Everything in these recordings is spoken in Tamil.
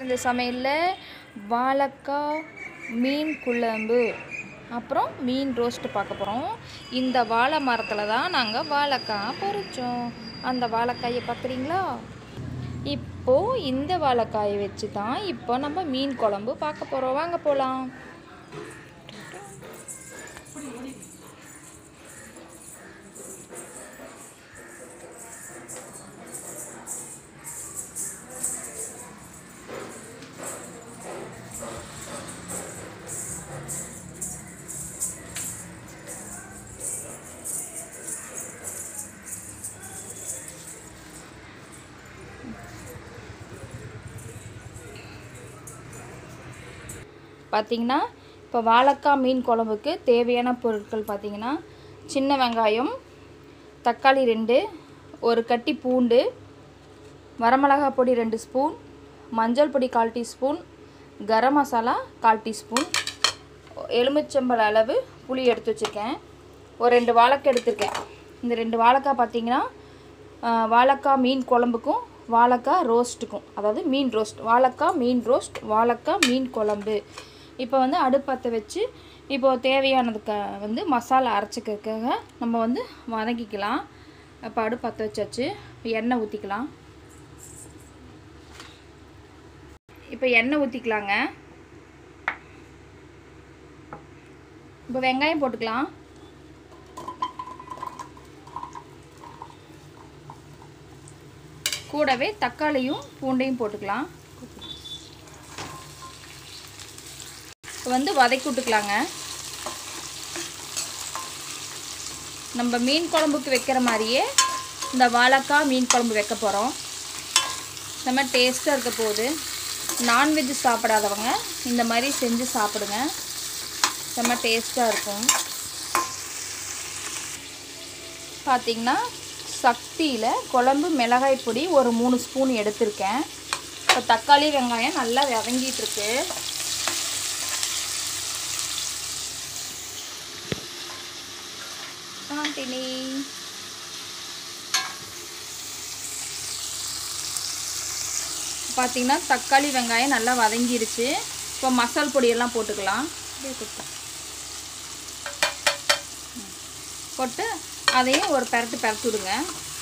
இந்த சமையலில் வாழைக்காய் மீன் குழம்பு அப்புறம் மீன் ரோஸ்ட் பார்க்க போகிறோம் இந்த வாழை மரத்தில் தான் நாங்கள் வாழைக்காய் பொரிச்சோம் அந்த வாழைக்காயை பார்க்குறீங்களா இப்போது இந்த வாழைக்காயை வச்சு தான் இப்போ நம்ம மீன் குழம்பு பார்க்க போகிறோம் வாங்க போகலாம் பார்த்தீங்கன்னா இப்போ வாழைக்காய் மீன் குழம்புக்கு தேவையான பொருட்கள் பார்த்தீங்கன்னா சின்ன வெங்காயம் தக்காளி ரெண்டு ஒரு கட்டி பூண்டு வரமிளகாய் பொடி ரெண்டு ஸ்பூன் மஞ்சள் பொடி கால் டீஸ்பூன் கரம் மசாலா கால் டீஸ்பூன் எலுமிச்சம்பழ அளவு புளி எடுத்து வச்சுருக்கேன் ஒரு ரெண்டு வாழைக்காய் எடுத்திருக்கேன் இந்த ரெண்டு வாழைக்காய் பார்த்தீங்கன்னா ஆஹ், வாழைக்காய் மீன் குழம்புக்கும் வாழைக்காய் ரோஸ்ட்டுக்கும் அதாவது மீன் ரோஸ்ட் வாழைக்காய் மீன் ரோஸ்ட் வாழைக்காய் மீன் குழம்பு இப்போ வந்து அடுப்பத்தை வச்சு இப்போ தேவையானதுக்கு வந்து மசாலா அரைச்சிக்கிறதுக்காக நம்ம வந்து வதக்கிக்கலாம் இப்போ அடுப்பத்தை வச்சாச்சு இப்போ எண்ணெய் ஊற்றிக்கலாம் இப்போ எண்ணெய் ஊற்றிக்கலாங்க இப்போ வெங்காயம் போட்டுக்கலாம் கூடவே தக்காளியும் பூண்டையும் போட்டுக்கலாம் இப்போ வந்து வதக்கி விட்டுக்கலாங்க நம்ம மீன் குழம்புக்கு வைக்கிற மாதிரியே இந்த வாழைக்காய் மீன் குழம்பு வைக்க போகிறோம் இந்த மாதிரி டேஸ்ட்டாக இருக்க போகுது நான்வெஜ் சாப்பிடாதவங்க இந்த மாதிரி செஞ்சு சாப்பிடுங்க செம்ம டேஸ்ட்டாக இருக்கும் பார்த்தீங்கன்னா சக்தியில் குழம்பு மிளகாய் பொடி ஒரு மூணு ஸ்பூன் எடுத்திருக்கேன் இப்போ தக்காளி வெங்காயம் நல்லா வதங்கிட்டு இருக்கு ஆண்டினி பார்த்தீங்கன்னா தக்காளி வெங்காயம் நல்லா வதங்கிருச்சு இப்போ மசால் பொடியெல்லாம் போட்டுக்கலாம் அப்படியே கொட்டு. ம். போட்டு அதையும் ஒரு பெரட்டு பெரட்டு விடுங்க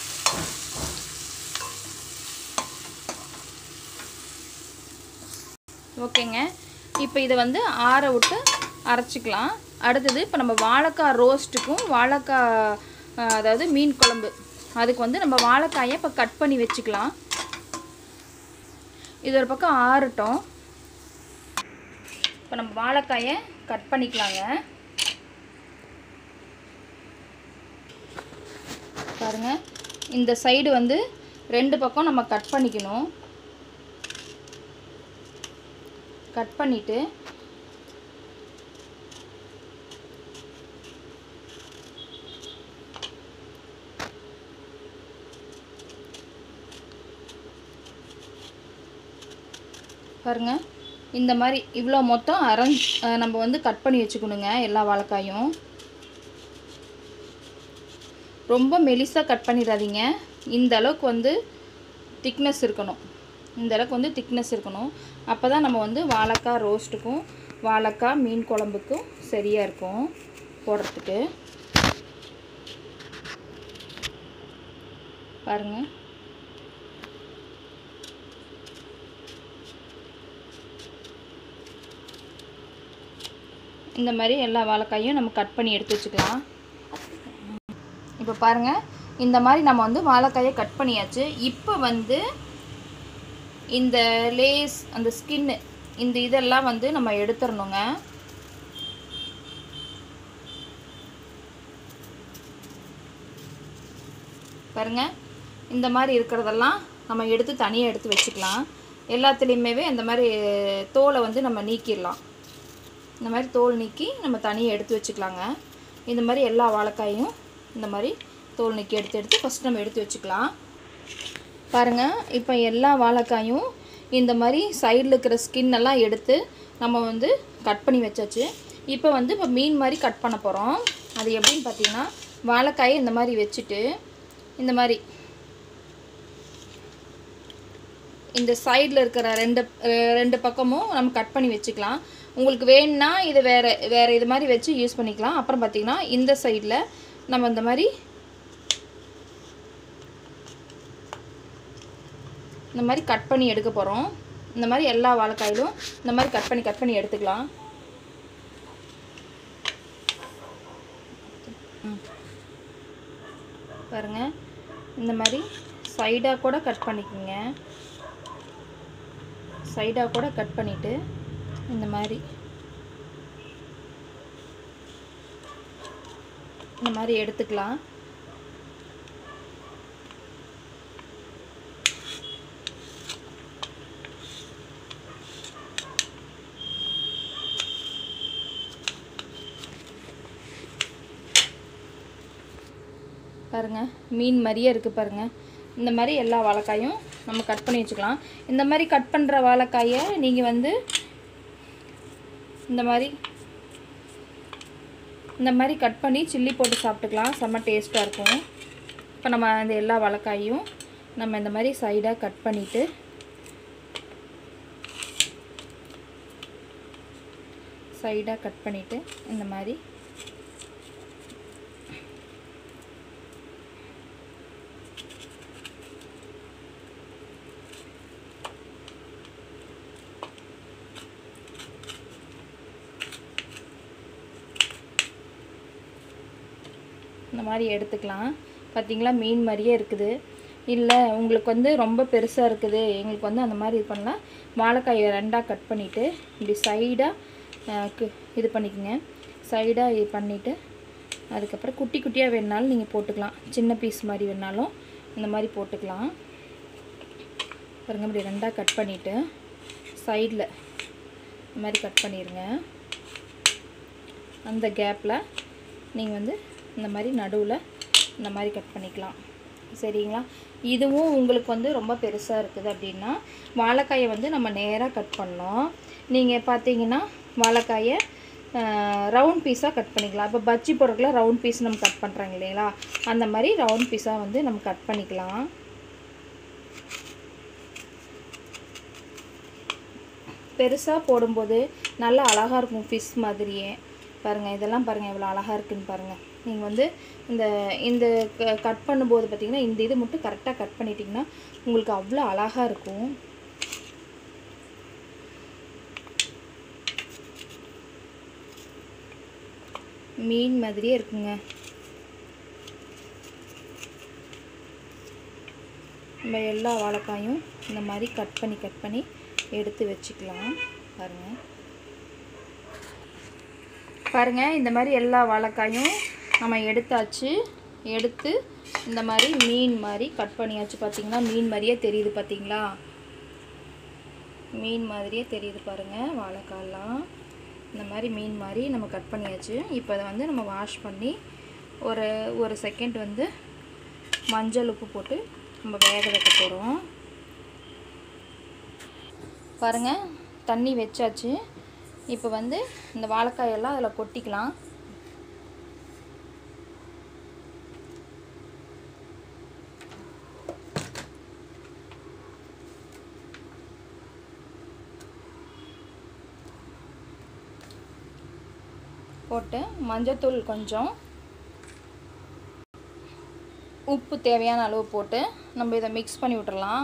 ஓகேங்க இப்போ இதை வந்து ஆற விட்டு அரைச்சிக்கலாம் அடுத்தது இப்போ நம்ம வாழைக்காய் ரோஸ்ட்டுக்கும் வாழைக்காய் அஹ், அதாவது மீன் குழம்பு அதுக்கு வந்து நம்ம வாழைக்காயை இப்போ கட் பண்ணி வச்சுக்கலாம் இது ஒரு பக்கம் ஆறட்டும் இப்போ நம்ம வாழைக்காயை கட் பண்ணிக்கலாங்க பாருங்க இந்த சைடு வந்து ரெண்டு பக்கம் நம்ம கட் பண்ணிக்கணும் கட் பண்ணிட்டு பாருங்க இந்த மாதிரி இவ்வளோ மொத்தம் அரைஞ்ச் அஹ் நம்ம வந்து கட் பண்ணி வச்சுக்கணுங்க எல்லா வாழைக்காயும் ரொம்ப மெலிசாக கட் பண்ணிடாதீங்க இந்த அளவுக்கு வந்து திக்னஸ் இருக்கணும் இந்த அளவுக்கு வந்து திக்னஸ் இருக்கணும் அப்போ தான் நம்ம வந்து வாழைக்காய் ரோஸ்ட்டுக்கும் வாழைக்காய் மீன் குழம்புக்கும் சரியாக இருக்கும் போடுறதுக்கு பாருங்கள் இந்த மாதிரி எல்லா வாழைக்காயும் நம்ம கட் பண்ணி எடுத்து வச்சுக்கலாம் இப்போ பாருங்கள் இந்த மாதிரி நம்ம வந்து வாழைக்காயை கட் பண்ணியாச்சு இப்போ வந்து இந்த லேஸ் அந்த ஸ்கின்னு இந்த இதெல்லாம் வந்து நம்ம எடுத்துடணுங்க பாருங்க இந்த மாதிரி இருக்கிறதெல்லாம் நம்ம எடுத்து தனியாக எடுத்து வச்சுக்கலாம் எல்லாத்துலேயுமே இந்த மாதிரி தோலை வந்து நம்ம நீக்கிடலாம் இந்த மாதிரி தோல் நீக்கி நம்ம தனியாக எடுத்து வச்சுக்கலாங்க இந்த மாதிரி எல்லா வாழைக்காயும் இந்த மாதிரி தோல் நீக்கி எடுத்து எடுத்து ஃபஸ்ட் நம்ம எடுத்து வச்சுக்கலாம் பாருங்கள் இப்போ எல்லா வாழைக்காயும் இந்த மாதிரி சைடில் இருக்கிற ஸ்கின் எல்லாம் எடுத்து நம்ம வந்து கட் பண்ணி வச்சாச்சு இப்போ வந்து இப்போ மீன் மாதிரி கட் பண்ண போகிறோம் அது எப்படின்னு பார்த்தீங்கன்னா வாழைக்காயை இந்த மாதிரி வச்சுட்டு இந்த மாதிரி இந்த சைடில் இருக்கிற ரெண்டு அஹ், ரெண்டு பக்கமும் நம்ம கட் பண்ணி வச்சுக்கலாம் உங்களுக்கு வேணும்னா இது வேறு வேறு இது மாதிரி வச்சு யூஸ் பண்ணிக்கலாம் அப்புறம் பார்த்திங்கன்னா இந்த சைடில் நம்ம இந்த மாதிரி இந்த மாதிரி கட் பண்ணி எடுக்க போகிறோம் இந்த மாதிரி எல்லா வாழைக்காயிலும் இந்த மாதிரி கட் பண்ணி கட் பண்ணி எடுத்துக்கலாம் ம். பாருங்க இந்த மாதிரி சைடாக கூட கட் பண்ணிக்கோங்க சைடாக கூட கட் பண்ணிவிட்டு இந்த மாதிரி இந்த மாதிரி எடுத்துக்கலாம் பாருங்க மீன் மாதிரியே இருக்குது பாருங்க இந்த மாதிரி எல்லா வாழைக்காயும் நம்ம கட் பண்ணி வச்சுக்கலாம் இந்த மாதிரி கட் பண்ணுற வாழைக்காயை நீங்கள் வந்து இந்த மாதிரி இந்த மாதிரி கட் பண்ணி சில்லி போட்டு சாப்பிட்டுக்கலாம் செம்ம டேஸ்ட்டாக இருக்கும் இப்போ நம்ம அந்த எல்லா வாழைக்காயும் நம்ம இந்த மாதிரி சைடாக கட் பண்ணிவிட்டு சைடாக கட் பண்ணிவிட்டு இந்த மாதிரி இந்த மாதிரி எடுத்துக்கலாம் பார்த்தீங்களா மீன் மாதிரியே இருக்குது இல்லை உங்களுக்கு வந்து ரொம்ப பெருசாக இருக்குது எங்களுக்கு வந்து அந்த மாதிரி இது பண்ணலாம் வாழைக்காயை ரெண்டாக கட் பண்ணிவிட்டு இப்படி சைடாக இது பண்ணிக்கோங்க சைடாக இது பண்ணிவிட்டு அதுக்கப்புறம் குட்டி குட்டியாக வேணுனாலும் நீங்கள் போட்டுக்கலாம் சின்ன பீஸ் மாதிரி வேணாலும் இந்த மாதிரி போட்டுக்கலாம் பாருங்க இப்படி ரெண்டாக கட் பண்ணிவிட்டு சைடில் இந்த மாதிரி கட் பண்ணிடுங்க அந்த கேப்பில் நீங்கள் வந்து இந்த மாதிரி நடுவில் இந்த மாதிரி கட் பண்ணிக்கலாம் சரிங்களா இதுவும் உங்களுக்கு வந்து ரொம்ப பெருசாக இருக்குது அப்படின்னா வாழைக்காயை வந்து நம்ம நேராக கட் பண்ணோம் நீங்கள் பார்த்தீங்கன்னா வாழைக்காயை ரவுண்ட் பீஸாக கட் பண்ணிக்கலாம் இப்போ பஜ்ஜி போடுறதுக்குலாம் ரவுண்ட் பீஸ் நம்ம கட் பண்ணுறாங்க இல்லைங்களா அந்த மாதிரி ரவுண்ட் பீஸாக வந்து நம்ம கட் பண்ணிக்கலாம் பெருசாக போடும்போது நல்லா அழகாக இருக்கும் ஃபிஷ் மாதிரியே பாருங்கள் இதெல்லாம் பாருங்கள் எவ்வளோ அழகாக இருக்குன்னு பாருங்கள் நீங்கள் வந்து இந்த இந்த கட் பண்ணும்போது பார்த்தீங்கன்னா இந்த இது மட்டும் கரெக்டாக கட் பண்ணிட்டீங்கன்னா உங்களுக்கு அவ்வளோ அழகாக இருக்கும் மீன் மாதிரியே இருக்குங்க நம்ம எல்லா வாழைக்காயும் இந்த மாதிரி கட் பண்ணி கட் பண்ணி எடுத்து வச்சுக்கலாம் பாருங்கள் பாருங்கள் இந்த மாதிரி எல்லா வாழைக்காயும் நம்ம எடுத்தாச்சு எடுத்து இந்த மாதிரி மீன் மாதிரி கட் பண்ணியாச்சு பார்த்தீங்கன்னா மீன் மாதிரியே தெரியுது பார்த்தீங்களா மீன் மாதிரியே தெரியுது பாருங்கள் வாழைக்காயெல்லாம் இந்த மாதிரி மீன் மாதிரி நம்ம கட் பண்ணியாச்சு இப்போ அதை வந்து நம்ம வாஷ் பண்ணி ஒரு ஒரு செகண்ட் வந்து மஞ்சள் உப்பு போட்டு நம்ம வேக வைக்க போகிறோம் பாருங்கள் தண்ணி வச்சாச்சு இப்போ வந்து இந்த வாழைக்காயெல்லாம் அதில் கொட்டிக்கலாம் போட்டு மஞ்சத்தூள் கொஞ்சம் உப்பு தேவையான அளவு போட்டு நம்ம இதை மிக்ஸ் பண்ணி விட்டுறலாம்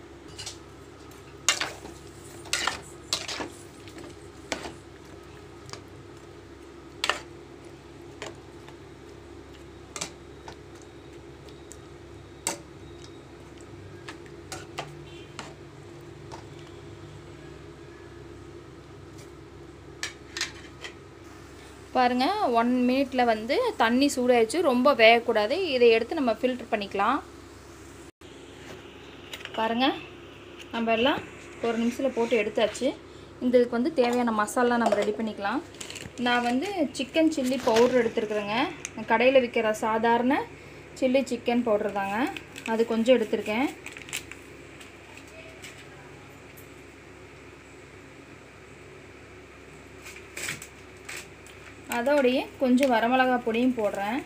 பாருங்கள் ஒன் மினிட்ல வந்து தண்ணி சூடாயிடுச்சு ரொம்ப வேகக்கூடாது இதை எடுத்து நம்ம ஃபில்டர் பண்ணிக்கலாம் பாருங்கள் நம்ம எல்லாம் ஒரு நிமிஷத்தில் போட்டு எடுத்தாச்சு இந்த இதுக்கு வந்து தேவையான மசாலா நம்ம ரெடி பண்ணிக்கலாம் நான் வந்து சிக்கன் சில்லி பவுடர் எடுத்துருக்குறேங்க கடையில் விற்கிற சாதாரண சில்லி சிக்கன் பவுடர் தாங்க அது கொஞ்சம் எடுத்திருக்கேன் அதோடைய கொஞ்சம் வரமிளகா பொடியும் போடுறேன்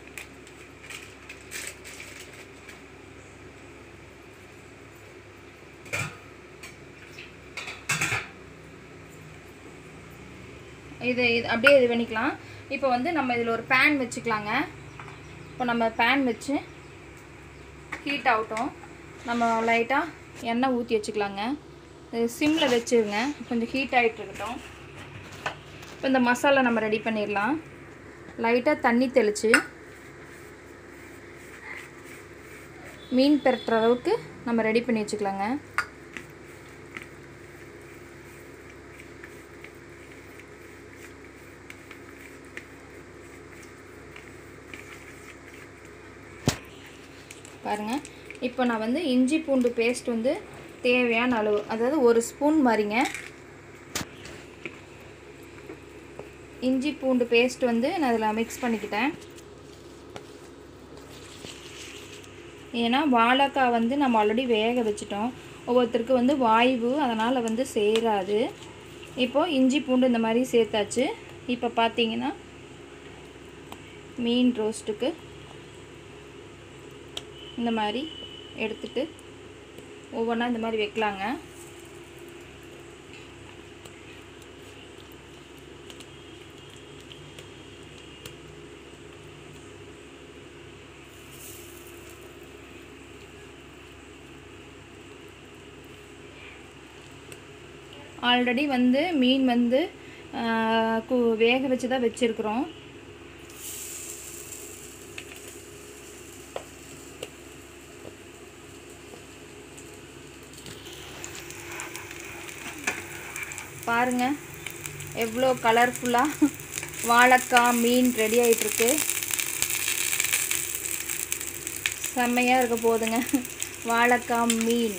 இது இது அப்படியே இது பண்ணிக்கலாம் இப்போ வந்து நம்ம இதில் ஒரு பேன் வச்சுக்கலாங்க இப்போ நம்ம பேன் வச்சு ஹீட் ஆகட்டும் நம்ம லைட்டாக எண்ணெய் ஊற்றி வச்சுக்கலாங்க இது சிம்மில் வச்சுருங்க கொஞ்சம் ஹீட் ஆகிட்டு இருக்கட்டும் இப்போ இந்த மசாலா நம்ம ரெடி பண்ணிடலாம் லைட்டாக தண்ணி தெளித்து மீன் பெரட்டுற அளவுக்கு நம்ம ரெடி பண்ணி வச்சுக்கலாங்க பாருங்கள் இப்போ நான் வந்து இஞ்சி பூண்டு பேஸ்ட் வந்து தேவையான அளவு அதாவது ஒரு ஸ்பூன் மாதிரிங்க இஞ்சி பூண்டு பேஸ்ட் வந்து நான் இதில் மிக்ஸ் பண்ணிக்கிட்டேன் ஏன்னா வாழைக்காய் வந்து நம்ம ஆல்ரெடி வேக வச்சிட்டோம் ஒவ்வொருத்தருக்கு வந்து வாய்வு அதனால் வந்து சேராது இப்போது இஞ்சி பூண்டு இந்த மாதிரி சேர்த்தாச்சு இப்போ பார்த்தீங்கன்னா மீன் ரோஸ்ட்டுக்கு இந்த மாதிரி எடுத்துட்டு ஒவ்வொன்றா இந்த மாதிரி வைக்கலாங்க ஆல்ரெடி வந்து மீன் வந்து ஆஹ், கு- வேக வச்சு தான் வச்சுருக்குறோம் பாருங்க எவ்வளோ கலர்ஃபுல்லாக வாழைக்காய் மீன் ரெடி ஆகிட்டுருக்கு செம்மையாக இருக்க போகுதுங்க வாழைக்காய் மீன்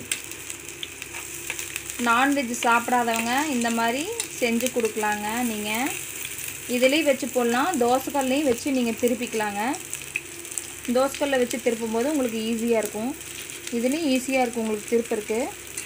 நான்வெஜ் சாப்பிடாதவங்க இந்த மாதிரி செஞ்சு கொடுக்கலாங்க நீங்கள் இதுலேயும் வச்சு போடலாம் தோசைக்கல்லையும் வச்சு நீங்கள் திருப்பிக்கலாங்க தோசைக்கல்ல வச்சு திருப்பும் போது உங்களுக்கு ஈஸியாக இருக்கும் இதுலேயும் ஈஸியாக இருக்கும் உங்களுக்கு திருப்பருக்கு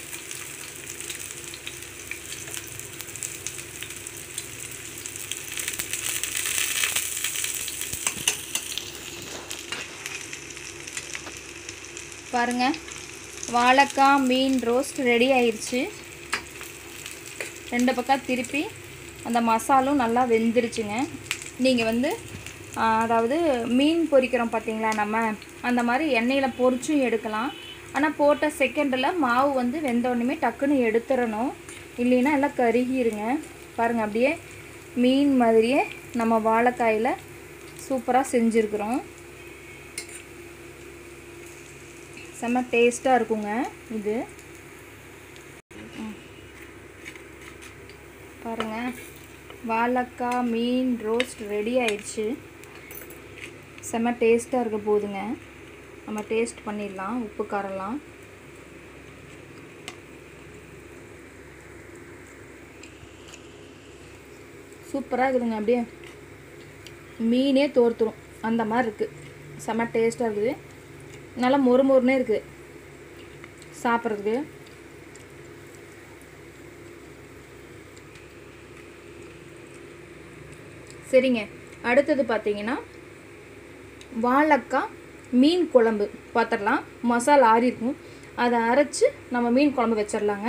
பாருங்க வாழைக்காய் மீன் ரோஸ்ட் ரெடி ஆயிடுச்சு ரெண்டு பக்கம் திருப்பி அந்த மசாலும் நல்லா வெந்துருச்சுங்க நீங்கள் வந்து ஆ, அதாவது மீன் பொரிக்கிறோம் பார்த்தீங்களா நம்ம அந்த மாதிரி எண்ணெயில் பொரிச்சும் எடுக்கலாம் ஆனால் போட்ட செகண்டில் மாவு வந்து வெந்த உடனே டக்குன்னு எடுத்துடணும் இல்லைன்னா எல்லாம் கருகிருங்க பாருங்கள் அப்படியே மீன் மாதிரியே நம்ம வாழைக்காயில் சூப்பராக செஞ்சுருக்குறோம் செம்ம டேஸ்ட்டாக இருக்குங்க இது ம். பாருங்க வாழைக்காய் மீன் ரோஸ்ட் ரெடி ஆயிடுச்சு செம்ம டேஸ்ட்டாக இருக்க போகுதுங்க நம்ம டேஸ்ட் பண்ணிடலாம் உப்பு காரம்லாம் சூப்பராக இருக்குதுங்க அப்படியே மீனே தோர்த்துரும் அந்த மாதிரி இருக்குது செம்ம டேஸ்ட்டாக இருக்குது நல்லா மொறு மொறுனே இருக்குது சாப்பிட்றதுக்கு சரிங்க அடுத்தது பார்த்தீங்கன்னா வாழைக்காய் மீன் குழம்பு பார்த்துடலாம் மசாலா ஆறி இருக்கும் அதை அரைச்சி நம்ம மீன் குழம்பு வச்சிடலாங்க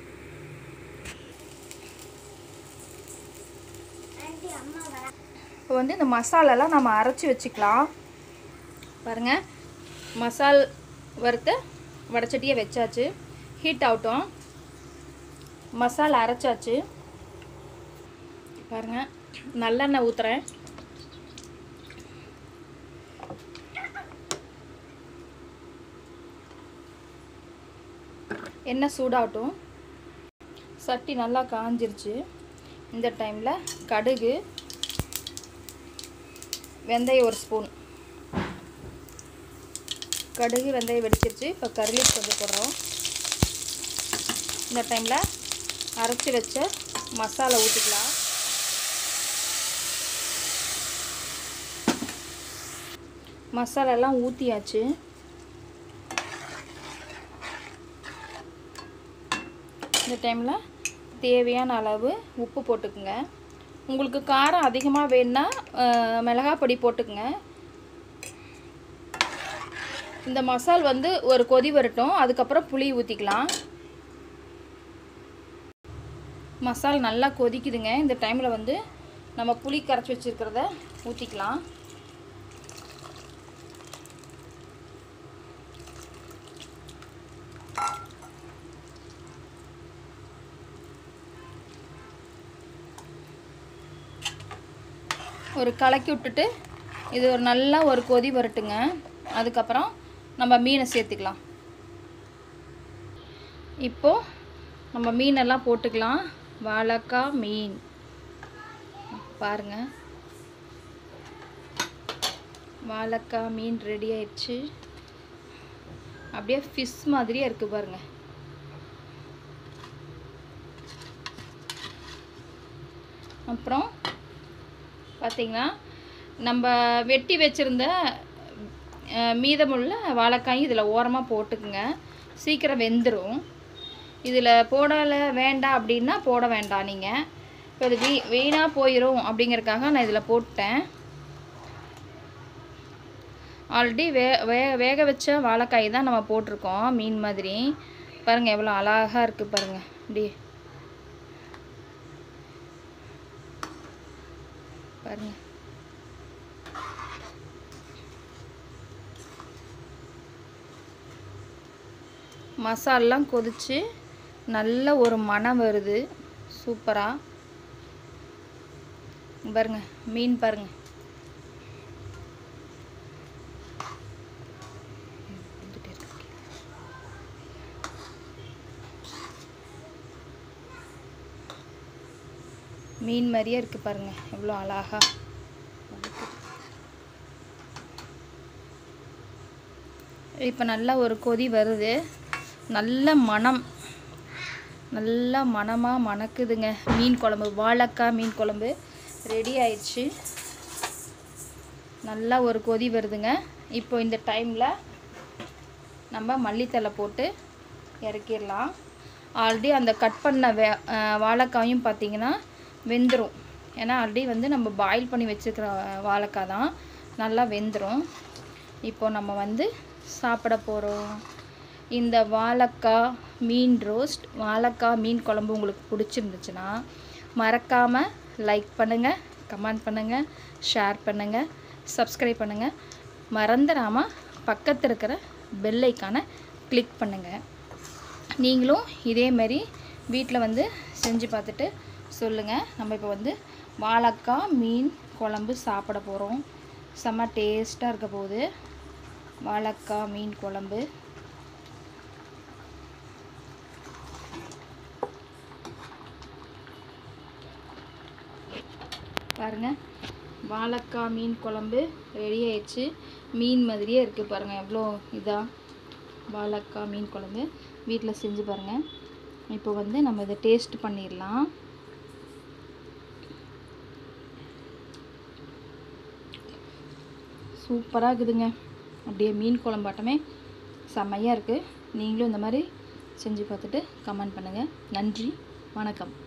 இப்போ வந்து இந்த மசாலாலாம் நம்ம அரைச்சி வச்சுக்கலாம் பாருங்க மசால் வறுத்த வடச்சட்டியை வச்சாச்சு ஹீட் ஆகட்டும் மசாலா அரைச்சாச்சு பாருங்க நல்லெண்ணெய் ஊற்றுறேன் எண்ணெய் சூடாகட்டும் சட்டி நல்லா காஞ்சிருச்சு இந்த டைமில் கடுகு வெந்தயம் ஒரு ஸ்பூன் கடுகு வெந்தயம் வெடிச்சிருச்சு இப்போ கருளீஸ் கொஞ்சம் போடுறோம் இந்த டைமில் அரைச்சி வச்ச மசாலா ஊற்றிக்கலாம் மசாலாலாம் ஊற்றியாச்சு இந்த டைமில் தேவையான அளவு உப்பு போட்டுக்குங்க உங்களுக்கு காரம் அதிகமாக வேணுன்னா அஹ், மிளகாய் பொடி போட்டுக்குங்க இந்த மசால் வந்து ஒரு கொதி வரட்டும் அதுக்கப்புறம் புளி ஊற்றிக்கலாம் மசால் நல்லா கொதிக்குதுங்க இந்த டைமில் வந்து நம்ம புளி கரைச்சி வச்சுருக்கிறத ஊற்றிக்கலாம் ஒரு கலக்கி விட்டுட்டு இது ஒரு நல்லா ஒரு கொதி வரட்டுங்க அதுக்கப்புறம் நம்ம மீனை சேர்த்துக்கலாம் இப்போது நம்ம மீனெல்லாம் போட்டுக்கலாம் வாழைக்காய் மீன் பாருங்கள் வாழைக்காய் மீன் ரெடி ஆயிடுச்சு அப்படியே ஃபிஷ் மாதிரியே இருக்குது பாருங்கள் அப்புறம் பார்த்திங்கன்னா நம்ம வெட்டி வச்சுருந்த அஹ், மீதமுள்ள வாழைக்காயும் இதில் ஓரமாக போட்டுக்குங்க சீக்கிரம் வெந்துடும் இதில் போடலை வேண்டாம் அப்படின்னா போட வேண்டாம் நீங்கள் இப்போ இது வீ வீணாக போயிடும் அப்படிங்கறக்காக நான் இதில் போட்டேன் ஆல்ரெடி வே வே வேக வச்ச வாழைக்காய் தான் நம்ம போட்டிருக்கோம் மீன் மாதிரி பாருங்கள் எவ்வளோ அழகாக இருக்குது பாருங்கள் அப்படியே பாருங்கள் மசாலாம் கொதிச்சு நல்ல ஒரு மணம் வருது சூப்பராக பாருங்க மீன் பாருங்க மீன் மாதிரியே இருக்கு பாருங்க எவ்வளோ அழகா இப்போ நல்லா ஒரு கொதி வருது நல்ல மணம் நல்லா மணமாக மணக்குதுங்க மீன் குழம்பு வாழைக்காய் மீன் குழம்பு ரெடி ஆயிடுச்சு நல்லா ஒரு கொதி வருதுங்க இப்போ இந்த டைமில் நம்ம மல்லித்தலை போட்டு இறக்கிடலாம் ஆல்ரெடி அந்த கட் பண்ண வே அஹ் வாழைக்காயும் பார்த்தீங்கன்னா வெந்துடும் ஏன்னா ஆல்ரெடி வந்து நம்ம பாயில் பண்ணி வச்சுருக்கிற வாழைக்காய் தான் நல்லா வெந்துடும் இப்போ நம்ம வந்து சாப்பிட போகிறோம் இந்த வாழைக்காய் மீன் ரோஸ்ட் வாழைக்காய் மீன் குழம்பு உங்களுக்கு பிடிச்சிருந்துச்சுன்னா மறக்காமல் லைக் பண்ணுங்கள் கமெண்ட் பண்ணுங்கள் ஷேர் பண்ணுங்கள் சப்ஸ்கிரைப் பண்ணுங்கள் மறந்துடாமல் பக்கத்தில் இருக்கிற பெல் ஐக்கானை கிளிக் பண்ணுங்கள் நீங்களும் இதே மாதிரி வீட்டில் வந்து செஞ்சு பார்த்துட்டு சொல்லுங்கள் நம்ம இப்போ வந்து வாழைக்காய் மீன் குழம்பு சாப்பிட போகிறோம் செம்ம டேஸ்ட்டாக இருக்க போகுது வாழைக்காய் மீன் குழம்பு பாருங்க வாழைக்காய் மீன் குழம்பு ரெடி ஆயிடுச்சு மீன் மாதிரியே இருக்குது பாருங்கள் எவ்வளோ இதாக வாழைக்காய் மீன் குழம்பு வீட்டில் செஞ்சு பாருங்கள் இப்போ வந்து நம்ம இதை டேஸ்ட் பண்ணிடலாம் சூப்பராக இருக்குதுங்க அப்படியே மீன் குழம்பாட்டமே செம்மையாக இருக்குது நீங்களும் இந்த மாதிரி செஞ்சு பார்த்துட்டு கமெண்ட் பண்ணுங்கள் நன்றி வணக்கம்